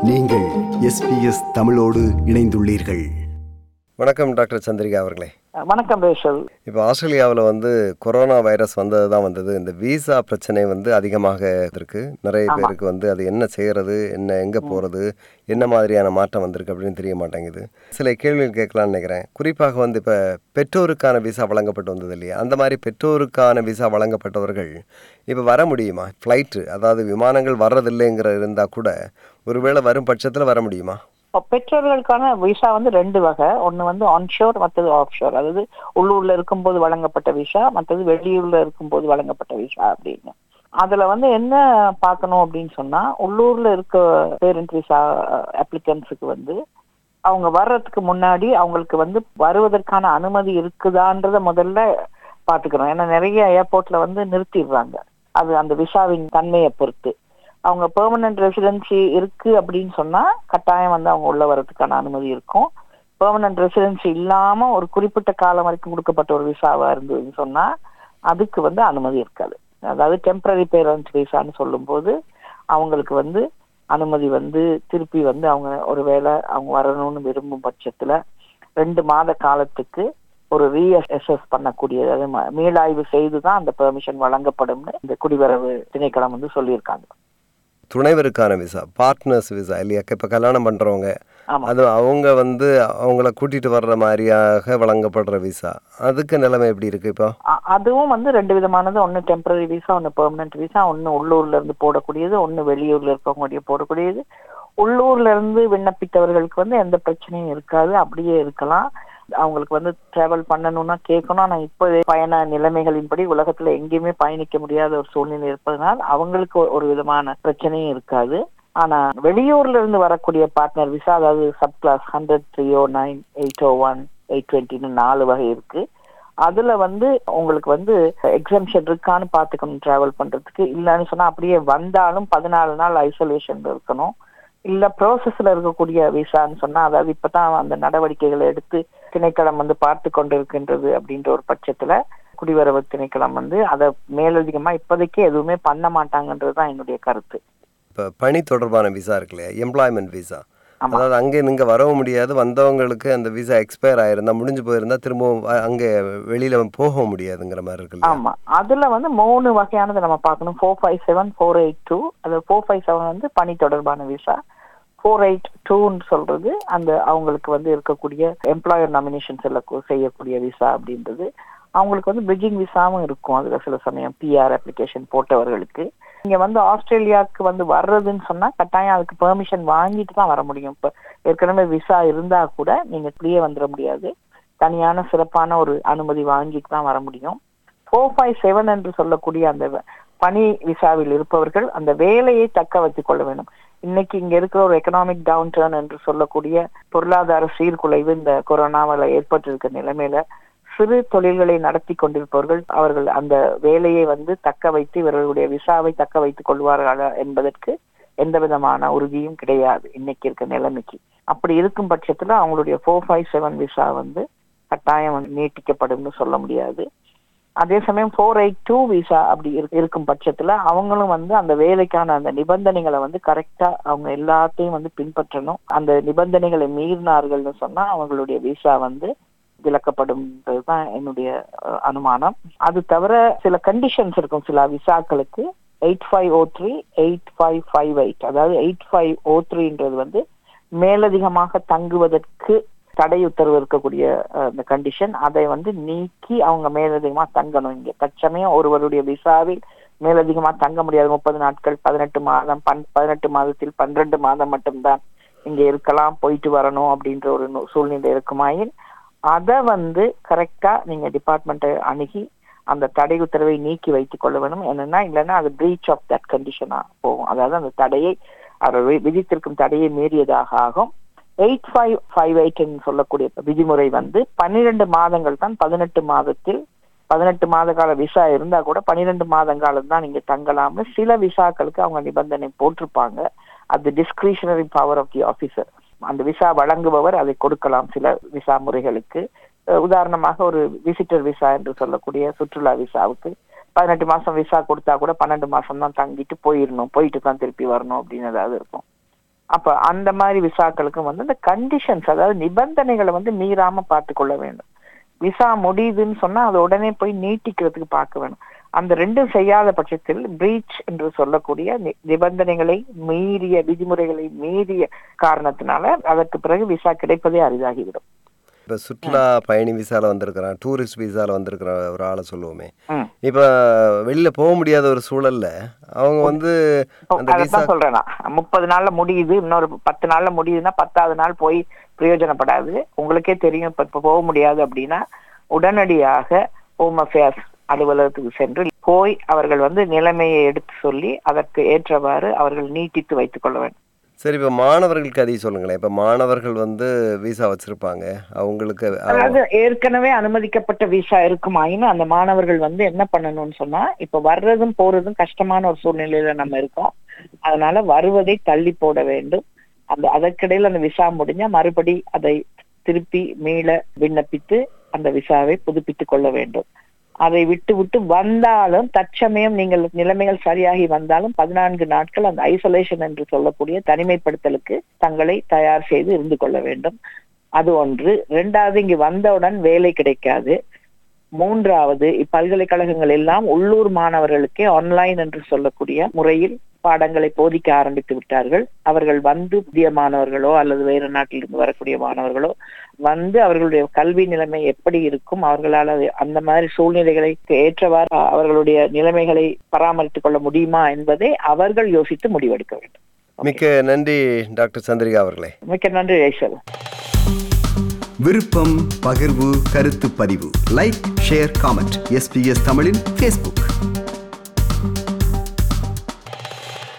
நீங்கள் எஸ்பிஎஸ் தமிழோடு இணைந்துள்ளீர்கள் வணக்கம் டாக்டர் சந்திரிகா அவர்களே வணக்கம் ரேஷல் இப்போ ஆஸ்திரேலியாவில் வந்து கொரோனா வைரஸ் வந்தது தான் வந்தது இந்த விசா பிரச்சனை வந்து அதிகமாக இருக்கு நிறைய பேருக்கு வந்து அது என்ன செய்கிறது என்ன எங்கே போகிறது என்ன மாதிரியான மாற்றம் வந்திருக்கு அப்படின்னு தெரிய மாட்டேங்குது சில கேள்விகள் கேட்கலாம்னு நினைக்கிறேன் குறிப்பாக வந்து இப்போ பெற்றோருக்கான விசா வழங்கப்பட்டு வந்தது இல்லையா அந்த மாதிரி பெற்றோருக்கான விசா வழங்கப்பட்டவர்கள் இப்போ வர முடியுமா ஃப்ளைட்டு அதாவது விமானங்கள் வர்றதில்லைங்கிற இருந்தால் கூட ஒருவேளை வரும் பட்சத்தில் வர முடியுமா இப்போ பெற்றோர்களுக்கான விசா வந்து ரெண்டு வகை ஒன்று வந்து ஆன்ஷோர் மற்றது ஆஃப் ஷோர் அதாவது உள்ளூர்ல இருக்கும்போது வழங்கப்பட்ட விசா மற்றது வெளியூர்ல இருக்கும்போது வழங்கப்பட்ட விசா அப்படின்னு அதுல வந்து என்ன பார்க்கணும் அப்படின்னு சொன்னா உள்ளூர்ல இருக்க பேரண்ட் விசா அப்ளிகன்ஸுக்கு வந்து அவங்க வர்றதுக்கு முன்னாடி அவங்களுக்கு வந்து வருவதற்கான அனுமதி இருக்குதான்றத முதல்ல பாத்துக்கணும் ஏன்னா நிறைய ஏர்போர்ட்ல வந்து நிறுத்திடுறாங்க அது அந்த விசாவின் தன்மையை பொறுத்து அவங்க பெர்மனன்ட் ரெசிடென்சி இருக்கு அப்படின்னு சொன்னா கட்டாயம் வந்து அவங்க உள்ள வர்றதுக்கான அனுமதி இருக்கும் பெர்மனன்ட் ரெசிடென்சி இல்லாம ஒரு குறிப்பிட்ட காலம் வரைக்கும் கொடுக்கப்பட்ட ஒரு விசாவா இருந்ததுன்னு சொன்னா அதுக்கு வந்து அனுமதி இருக்காது அதாவது டெம்பரரி பேரண்ட் விசான்னு சொல்லும்போது அவங்களுக்கு வந்து அனுமதி வந்து திருப்பி வந்து அவங்க ஒருவேளை அவங்க வரணும்னு விரும்பும் பட்சத்துல ரெண்டு மாத காலத்துக்கு ஒரு ரீஅசஸ் பண்ணக்கூடிய அதாவது ம- மீளாய்வு செய்து தான் அந்த பெர்மிஷன் வழங்கப்படும்னு இந்த குடிவரவு திணைக்களம் வந்து சொல்லியிருக்காங்க துணைவருக்கான விசா பார்ட்னர்ஸ் விசா இல்லையா இப்போ கல்யாணம் பண்ணுறவங்க ஆமா. அது அவங்க வந்து அவங்கள கூட்டிட்டு வர்ற மாதிரியாக வழங்கப்படுற விசா அதுக்கு நிலைமை எப்படி இருக்கு இப்போ அ- அதுவும் வந்து ரெண்டு விதமானது ஒன்னு டெம்பரரி விசா ஒன்னு பெர்மனன்ட் விசா ஒன்னு உள்ளூர்ல இருந்து போடக்கூடியது ஒன்னு வெளியூர்ல இருக்கவங்களுடைய போடக்கூடியது உள்ளூர்ல இருந்து விண்ணப்பித்தவர்களுக்கு வந்து எந்த பிரச்சனையும் இருக்காது அப்படியே இருக்கலாம் அவங்களுக்கு வந்து டிராவல் பண்ணணும்னா கேட்கணும் ஆனா இப்போ பயண நிலைமைகளின்படி உலகத்துல எங்கேயுமே பயணிக்க முடியாத ஒரு சூழ்நிலை இருப்பதனால் அவங்களுக்கு ஒரு- ஒரு விதமான பிரச்சனையும் இருக்காது ஆனா வெளியூர்ல இருந்து வரக்கூடிய பார்ட்னர் விசா அதாவது subclass hundred three O nine eight O one eight டுவெண்ட்டின்னு நாலு வகை இருக்கு அதுல வந்து உங்களுக்கு வந்து எக்ஸம்ஷன் இருக்கான்னு பாத்துக்கணும் டிராவல் பண்றதுக்கு இல்லைன்னு சொன்னா அப்படியே வந்தாலும் பதினாலு நாள் ஐசோலேஷன்ல இருக்கணும் இல்ல ப்ரோசஸ்ல இருக்கக்கூடிய விசான்னு சொன்னா அதாவது இப்பதான் அந்த நடவடிக்கைகளை எடுத்து திணைக்களம் வந்து பார்த்து கொண்டிருக்கின்றது அப்படின்ற ஒரு பட்சத்துல குடிவரவு திணைக்களம் வந்து அதை மேலதிகமா இப்போதைக்கு எதுவுமே பண்ண மாட்டாங்கன்றது தான் என்னுடைய கருத்து இப்போ பணி தொடர்பான விசா இருக்கு இல்லையா எம்ப்ளாய்மெண்ட் விசா ஆமா. அதாவது அங்கே நீங்கள் வரவும் முடியாது வந்தவங்களுக்கு அந்த விசா எக்ஸ்பயர் ஆயிருந்தா முடிஞ்சு போயிருந்தா திரும்பவும் அ- அங்கே வெளியில போக முடியாதுங்கிற மாதிரி இருக்கு இல்லையா ஆமா அதுல வந்து மூணு வகையானது நம்ம பார்க்கணும் four five seven four eight two அது ஃபோர் ஃபைவ் செவன் வந்து பணி தொடர்பான விசா ஃபோர் எயிட் டூன்னு சொல்றது அந்த அவங்களுக்கு வந்து இருக்கக்கூடிய எம்ப்ளாயர் நாமினேஷன்ஸ் எல்லாம் கு- செய்யக்கூடிய விசா அப்படின்றது அவங்களுக்கு வந்து பிரிட்ஜிங் விசாவும் இருக்கும் அதுல சில சமயம் பிஆர் அப்ளிகேஷன் போட்டவர்களுக்கு இங்க வந்து ஆஸ்திரேலியாவுக்கு வந்து வர்றதுன்னு சொன்னா கட்டாயம் அதுக்கு பெர்மிஷன் வாங்கிட்டு தான் வர முடியும் இப்ப ஏற்கனவே விசா இருந்தா கூட நீங்க இப்படியே வந்துட முடியாது தனியான சிறப்பான ஒரு அனுமதி வாங்கிட்டு தான் வர முடியும் ஃபோர் ஃபைவ் செவன் என்று சொல்லக்கூடிய அந்த வ- பணி விசாவில் இருப்பவர்கள் அந்த வேலையை தக்க வைத்துக் கொள்ள வேண்டும் இன்னைக்கு இங்க இருக்கிற ஒரு எக்கனாமிக் டவுன் டர்ன் என்று சொல்லக்கூடிய பொருளாதார சீர்குலைவு இந்த கொரோனாவால ஏற்பட்டிருக்க நிலைமையில சிறு தொழில்களை நடத்தி கொண்டிருப்பவர்கள் அவர்கள் அந்த வேலையை வந்து தக்க வைத்து இவர்களுடைய விசாவை தக்க வைத்துக் கொள்வார்களா என்பதற்கு எந்த விதமான உறுதியும் கிடையாது இன்னைக்கு இருக்க நிலைமைக்கு அப்படி இருக்கும் பட்சத்துல அவங்களுடைய ஃபோர் ஃபைவ் செவன் விசா வந்து கட்டாயம் வந்து நீட்டிக்கப்படும்னு சொல்ல முடியாது அதே சமயம் ஃபோர் எயிட் டூ விசா அப்படி இருக்கு- இருக்கும் பட்சத்துல அவங்களும் வந்து அந்த வேலைக்கான அந்த நிபந்தனைகளை வந்து கரெக்டா அவங்க எல்லாத்தையும் வந்து பின்பற்றணும் அந்த நிபந்தனைகளை மீறினார்கள்னு சொன்னா அவங்களுடைய விசா வந்து விலக்கப்படும்ன்றதுதான் என்னுடைய அஹ், அனுமானம் அது தவிர சில கண்டிஷன்ஸ் இருக்கும் சில விசாக்களுக்கு eight five O three eight five five eight அதாவது எயிட் ஃபைவ் ஓ த்ரீன்றது வந்து மேலதிகமாக தங்குவதற்கு தடை உத்தரவு இருக்கக்கூடிய அஹ், இந்த கண்டிஷன் அதை வந்து நீக்கி அவங்க மேலதிகமா தங்கணும் இங்க தற்சமயம் ஒருவருடைய விசாவில் மேலதிகமா தங்க முடியாது முப்பது நாட்கள் பதினெட்டு மாதம் பன் பதினெட்டு மாதத்தில் பன்னிரண்டு மாதம் மட்டும்தான் இங்க இருக்கலாம் போயிட்டு வரணும் அப்படின்ற ஒரு நு- சூழ்நிலை இருக்குமாயின் அதை வந்து கரெக்டா நீங்க டிபார்ட்மெண்ட்டை அணுகி அந்த தடை உத்தரவை நீக்கி வைத்துக் கொள்ள வேணும் என்னன்னா இல்லைன்னா அது பிரீச் ஆஃப் தட் கண்டிஷனா போகும் அதாவது அந்த தடையை அவர் வி- விதித்திருக்கும் தடையை மீறியதாக ஆகும் எயிட் ஃபைவ் ஃபைவ் எயிட் சொல்லக்கூடிய விதிமுறை வந்து பன்னிரண்டு மாதங்கள் தான் பதினெட்டு மாதத்தில் பதினெட்டு மாத கால விசா இருந்தா கூட பன்னிரெண்டு மாதங்காலம் தான் நீங்க தங்கலாம்னு சில விசாக்களுக்கு அவங்க நிபந்தனை போட்டிருப்பாங்க அது discretionary power of the officer அந்த விசா வழங்குபவர் அதை கொடுக்கலாம் சில விசா முறைகளுக்கு அஹ் உதாரணமாக ஒரு விசிட்டர் விசா என்று சொல்லக்கூடிய சுற்றுலா விசாவுக்கு பதினெட்டு மாசம் விசா கொடுத்தா கூட பன்னெண்டு மாசம் தான் தங்கிட்டு போயிடணும் போயிட்டு தான் திருப்பி வரணும் அப்படின்னு ஏதாவது இருக்கும் அப்ப அந்த மாதிரி விசாக்களுக்கும் வந்து இந்த கண்டிஷன்ஸ் அதாவது நிபந்தனைகளை வந்து மீறாம பார்த்து கொள்ள வேண்டும் விசா முடியுதுன்னு சொன்னா அதை உடனே போய் நீட்டிக்கிறதுக்கு பார்க்க வேணும் அந்த ரெண்டும் செய்யாத பட்சத்தில் பிரீச் என்று சொல்லக்கூடிய நி- நிபந்தனைகளை மீறிய விதிமுறைகளை மீறிய காரணத்தினால அதற்கு பிறகு விசா கிடைப்பதே அரிதாகிவிடும் இப்போ சுற்றுலா பயணி விசால வந்திருக்கிறான் டூரிஸ்ட் விசால வந்திருக்கிற ஒரு ஆளை சொல்லுவோமே ம். இப்போ வெளியில போக முடியாத ஒரு சூழல்ல அவங்க வந்து இப்போ அந்த விசா அதைத்தான் சொல்றேன் நான் முப்பது நாள்ல முடியுது இன்னொரு பத்து நாள்ல முடியுதுன்னா பத்தாவது நாள் போய் பிரயோஜனப்படாது உங்களுக்கே தெரியும் இப்ப இப்ப போக முடியாது அப்படின்னா உடனடியாக ஹோம் அஃபேர்ஸ் அலுவலகத்துக்கு சென்று போய் அவர்கள் வந்து நிலைமையை எடுத்து சொல்லி அதற்கு ஏற்றவாறு அவர்கள் நீட்டித்து வைத்துக் கொள்ள வேண்டும் சரி இப்போ மாணவர்களுக்கு அதிகம் சொல்லுங்களேன் இப்போ மாணவர்கள் வந்து விசா வச்சிருப்பாங்க அவங்களுக்கு அவ- அதாவது ஏற்கனவே அனுமதிக்கப்பட்ட விசா இருக்குமாயினும் அந்த மாணவர்கள் வந்து என்ன பண்ணணும்னு சொன்னா இப்ப வர்றதும் போறதும் கஷ்டமான ஒரு சூழ்நிலையில நம்ம இருக்கோம் அதனால வருவதை தள்ளி போட வேண்டும் அந்த அதற்கிடையில் அந்த விசா முடிஞ்சா மறுபடி அதை திருப்பி மீள விண்ணப்பித்து அந்த விசாவை புதுப்பித்துக் கொள்ள வேண்டும் அதை விட்டு விட்டு வந்தாலும் தற்சமயம் நீங்கள் நிலைமைகள் சரியாகி வந்தாலும் பதினான்கு நாட்கள் அந்த ஐசோலேஷன் என்று சொல்லக்கூடிய தனிமைப்படுத்தலுக்கு தங்களை தயார் செய்து இருந்து கொள்ள வேண்டும் அது ஒன்று ரெண்டாவது இங்கு வந்தவுடன் வேலை கிடைக்காது மூன்றாவது இப்பல்கலைக்கழகங்கள் எல்லாம் உள்ளூர் மாணவர்களுக்கே ஆன்லைன் என்று சொல்லக்கூடிய முறையில் பாடங்களை போதிக்க ஆரம்பித்து விட்டார்கள் அவர்கள் வந்து புதிய மாணவர்களோ அல்லது வேறு நாட்டிலிருந்து வரக்கூடிய மாணவர்களோ வந்து அவர்களுடைய கல்வி நிலைமை எப்படி இருக்கும் அவர்களால் அது- அந்த மாதிரி சூழ்நிலைகளை ஏற்றவாறு அவர்களுடைய நிலைமைகளை பராமரித்துக் கொள்ள முடியுமா என்பதை அவர்கள் யோசித்து முடிவெடுக்க வேண்டும் மிக்க நன்றி டாக்டர் சந்திரிகா அவர்களே மிக்க நன்றி ஐஸ்வர் விருப்பம் பகிர்வு கருத்து பதிவு லைக் ஷேர் காமெண்ட் எஸ்பிஎஸ் தமிழின் ஃபேஸ்புக்